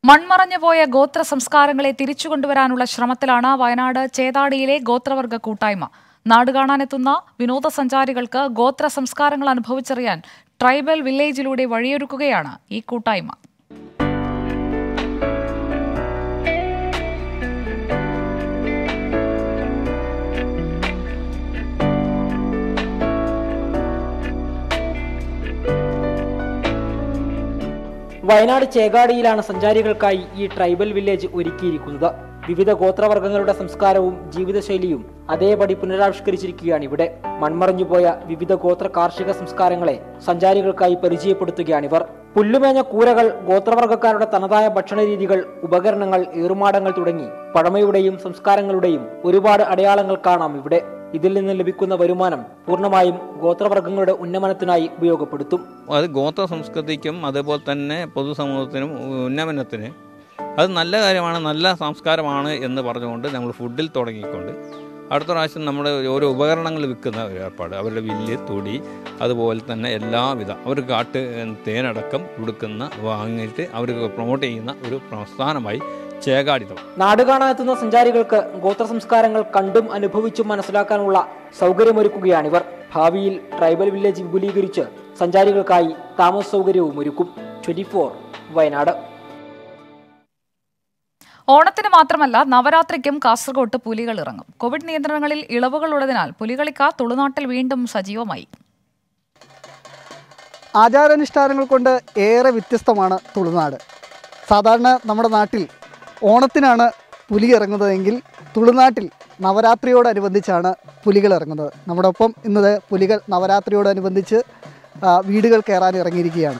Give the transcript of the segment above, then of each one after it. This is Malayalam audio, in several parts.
മൺമറഞ്ഞുപോയ ഗോത്ര സംസ്കാരങ്ങളെ തിരിച്ചുകൊണ്ടുവരാനുള്ള ശ്രമത്തിലാണ് വയനാട് ചേതാടിയിലെ ഗോത്രവർഗ കൂട്ടായ്മ നാട് കാണാനെത്തുന്ന വിനോദസഞ്ചാരികൾക്ക് ഗോത്ര സംസ്കാരങ്ങൾ അനുഭവിച്ചറിയാൻ ട്രൈബൽ വില്ലേജിലൂടെ വഴിയൊരുക്കുകയാണ് ഈ കൂട്ടായ്മ വയനാട് ചേകാടിയിലാണ് സഞ്ചാരികൾക്കായി ഈ ട്രൈബൽ വില്ലേജ് ഒരുക്കിയിരിക്കുന്നത് വിവിധ ഗോത്രവർഗ്ഗങ്ങളുടെ സംസ്കാരവും ജീവിതശൈലിയും അതേപടി പുനരാവിഷ്കരിച്ചിരിക്കുകയാണ് ഇവിടെ മൺമറഞ്ഞുപോയ വിവിധ ഗോത്ര കാർഷിക സംസ്കാരങ്ങളെ സഞ്ചാരികൾക്കായി പരിചയപ്പെടുത്തുകയാണിവർ പുല്ലുമേഞ്ഞ കൂരകൾ ഗോത്രവർഗ്ഗക്കാരുടെ തനതായ ഭക്ഷണ രീതികൾ ഉപകരണങ്ങൾ ഏറുമാടങ്ങൾ തുടങ്ങി പഴമയുടെയും സംസ്കാരങ്ങളുടെയും ഒരുപാട് അടയാളങ്ങൾ കാണാം ഇവിടെ ഇതിൽ നിന്ന് ലഭിക്കുന്ന വരുമാനം പൂർണ്ണമായും ഗോത്രവർഗ്ഗങ്ങളുടെ ഉന്നമനത്തിനായി ഉപയോഗപ്പെടുത്തും അത് ഗോത്ര സംസ്കൃതിക്കും അതേപോലെ തന്നെ പൊതുസമൂഹത്തിനും ഉന്നമനത്തിന് അത് നല്ല കാര്യമാണ് നല്ല സംസ്കാരമാണ് എന്ന് പറഞ്ഞുകൊണ്ട് നമ്മൾ ഫുഡിൽ തുടങ്ങിക്കൊണ്ട് അടുത്ത പ്രാവശ്യം നമ്മുടെ ഓരോ ഉപകരണങ്ങൾ വിൽക്കുന്ന ഒരു ഏർപ്പാട് അവരുടെ വില്ല് തുടി അതുപോലെ തന്നെ എല്ലാവിധ അവർ കാട്ട് തേനടക്കം കൊടുക്കുന്ന വാങ്ങിയിട്ട് അവർക്ക് പ്രൊമോട്ട് ചെയ്യുന്ന ഒരു പ്രസ്ഥാനമായി ചേകാടിതം നാട് കാണാനെത്തുന്ന സഞ്ചാരികൾക്ക് ഗോത്ര സംസ്കാരങ്ങൾ കണ്ടും അനുഭവിച്ചും മനസ്സിലാക്കാനുള്ള സൗകര്യമൊരുക്കുകയാണിവർ ഭാവിയിൽ ട്രൈബൽ വില്ലേജ് വിപുലീകരിച്ച് സഞ്ചാരികൾക്കായി താമസ സൗകര്യവും ഒരുക്കും ട്വന്റി വയനാട് ഓണത്തിന് മാത്രമല്ല നവരാത്രിക്കും കാസർഗോട്ട് പുലികൾ ഇറങ്ങും കോവിഡ് നിയന്ത്രണങ്ങളിൽ ഇളവുകൾ ഉള്ളതിനാൽ പുലികളിക്ക തുളുനാട്ടിൽ വീണ്ടും സജീവമായി ആചാരാനുഷ്ഠാനങ്ങൾ കൊണ്ട് ഏറെ വ്യത്യസ്തമാണ് തുളുനാട് സാധാരണ നമ്മുടെ നാട്ടിൽ ഓണത്തിനാണ് പുലി ഇറങ്ങുന്നതെങ്കിൽ തുളുനാട്ടിൽ നവരാത്രിയോടനുബന്ധിച്ചാണ് പുലികൾ ഇറങ്ങുന്നത് നമ്മുടെ ഒപ്പം ഇന്നത് പുലികൾ നവരാത്രിയോടനുബന്ധിച്ച് ആ, വീടുകൾ കയറാൻ ഇറങ്ങിയിരിക്കുകയാണ്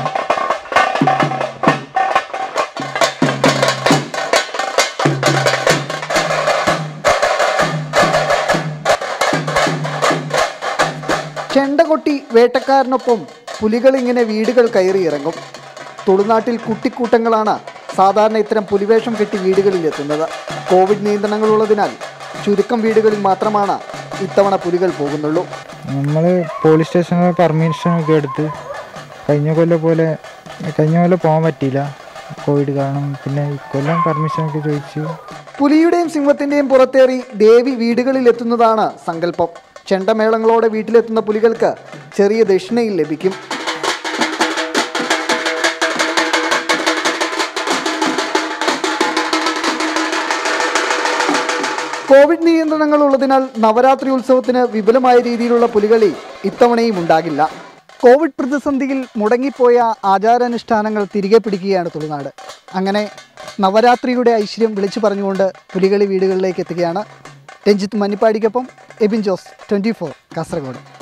ചെണ്ട കൊട്ടി വേട്ടക്കാരനൊപ്പം പുലികൾ ഇങ്ങനെ വീടുകൾ കയറി ഇറങ്ങും തുളുനാട്ടിൽ കുട്ടിക്കൂട്ടങ്ങളാണ് സാധാരണ ഇത്തരം പുലിവേഷം കെട്ടി വീടുകളിൽ എത്തുന്നത് കോവിഡ് നിയന്ത്രണങ്ങളുള്ളതിനാൽ ചുരുക്കം വീടുകളിൽ മാത്രമാണ് ഇത്തവണ പുലികൾ പോകുന്നുള്ളൂ നമ്മൾ പോലീസ് സ്റ്റേഷനിൽ പെർമിഷൻ ഒക്കെ എടുത്ത് കഴിഞ്ഞ കൊല്ലം പോലെ കഴിഞ്ഞ കൊല്ലം പോകാൻ പറ്റിയില്ല കോവിഡ് കാരണം പിന്നെ ഇക്കൊല്ലം പെർമിഷൻ ഒക്കെ ചോദിച്ചു പുലിയുടെയും സിംഹത്തിന്റെയും പുറത്തേറി ദേവി വീടുകളിൽ എത്തുന്നതാണ് സങ്കല്പം ചെണ്ടമേളങ്ങളോടെ വീട്ടിലെത്തുന്ന പുലികൾക്ക് ചെറിയ ദക്ഷിണയിൽ ലഭിക്കും കോവിഡ് നിയന്ത്രണങ്ങൾ ഉള്ളതിനാൽ നവരാത്രി ഉത്സവത്തിന് വിപുലമായ രീതിയിലുള്ള പുലികളി ഇത്തവണയും ഉണ്ടാകില്ല കോവിഡ് പ്രതിസന്ധിയിൽ മുടങ്ങിപ്പോയ ആചാരാനുഷ്ഠാനങ്ങൾ തിരികെ പിടിക്കുകയാണ് തുളുനാട് അങ്ങനെ നവരാത്രിയുടെ ഐശ്വര്യം വിളിച്ചു പറഞ്ഞുകൊണ്ട് പുലികളി വീടുകളിലേക്ക് എത്തുകയാണ് രഞ്ജിത്ത് മന്നിപ്പാടിക്കൊപ്പം എബിൻ ജോസ് ട്വൻറ്റി ഫോർ കാസർഗോഡ്